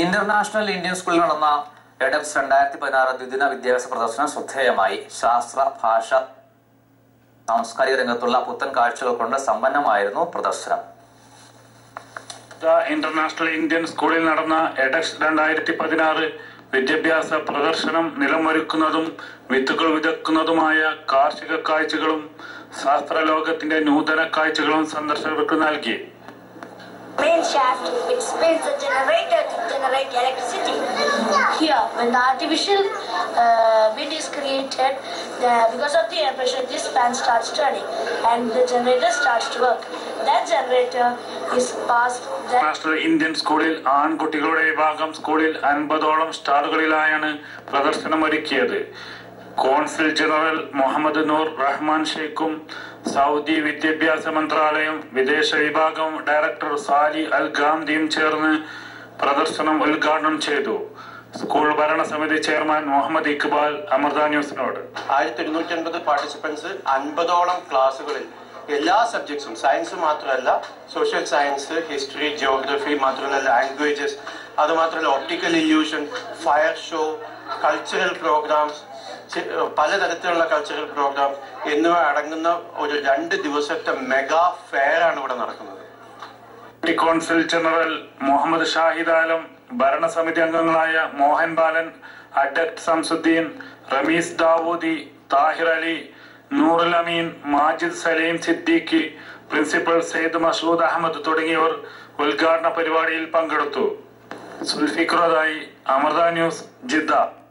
International Indian സ്കൂളിൽ നടന്ന എഡപ്സ് രണ്ടായിരത്തി പതിനാറ് ദ്വിദിന വിദ്യാഭ്യാസ പ്രദർശനം ശ്രദ്ധേയമായി ശാസ്ത്ര ഭാഷ സാംസ്കാരിക രംഗത്തുള്ള പുത്തൻ കാഴ്ചകൾ കൊണ്ട് സമ്പന്നമായിരുന്നു പ്രദർശനം ഇന്റർനാഷണൽ ഇന്ത്യൻ സ്കൂളിൽ നടന്ന എഡക്സ് രണ്ടായിരത്തി പതിനാറ് വിദ്യാഭ്യാസ പ്രദർശനം നിലമൊരുക്കുന്നതും വിത്തുകൾ വിതക്കുന്നതുമായ കാർഷിക കാഴ്ചകളും ശാസ്ത്രലോകത്തിന്റെ നൂതന കാഴ്ചകളും സന്ദർശകർക്ക് നൽകി main shaft which spins the generator to generate electricity. Here, when the artificial uh, wind is created, the, because of the air pressure, this fan starts turning and the generator starts to work. That generator is passed. That international Indian സ്കൂളിൽ ആൺകുട്ടികളുടെ വിഭാഗം സ്കൂളിൽ അൻപതോളം സ്റ്റാളുകളിലായാണ് പ്രദർശനം ഒരുക്കിയത് consul general Muhammad Noor Rahman ഷെയ്ഖും Saudi വിദ്യാഭ്യാസ മന്ത്രാലയം വിദേശ വിഭാഗം ഡയറക്ടർ സാലി അൽ ഗാംദിയും ചേർന്ന് പ്രദർശനം ഉദ്ഘാടനം ചെയ്തു സ്കൂൾ ഭരണസമിതി ചെയർമാൻ മുഹമ്മദ് ഇക്ബാൽ അമൃത ന്യൂസിനോട് ആയിരത്തി ഇരുന്നൂറ്റി അൻപത് പാർട്ടിസിപ്പൻസ് അൻപതോളം ക്ലാസ്സുകളിൽ എല്ലാ സബ്ജക്ട്സും സയൻസ് മാത്രമല്ല സോഷ്യൽ സയൻസ് ഹിസ്റ്ററി ജിയോഗ്രഫി മാത്രമല്ല ലാംഗ്വേജസ് അതുമാത്രമല്ല optical illusion fire show cultural programs പലതരത്തിലുള്ള കൾച്ചറൽ പ്രോഗ്രാംസ് എന്നിവ അടങ്ങുന്ന ഒരു രണ്ട് ദിവസത്തെ മെഗാ ഫെയർ ആണ് ഇവിടെ നടക്കുന്നത് deputy consul general Muhammad Shahid Alam ഭരണസമിതി അംഗങ്ങളായ മോഹൻ ബാലൻ അഡക്ട് സംസുദ്ദീൻ റമീസ് ദാവൂദി താഹിർ അലി നൂറുൽ അമീൻ മാജിദ് സലീം സിദ്ദീഖി പ്രിൻസിപ്പൽ സെയ്ദ് മസൂദ് അഹമ്മദ് തുടങ്ങിയവർ ഉദ്ഘാടന പരിപാടിയിൽ പങ്കെടുത്തു സുൽഫിഖുറതായി അമൃത ന്യൂസ് ജിദ്ദ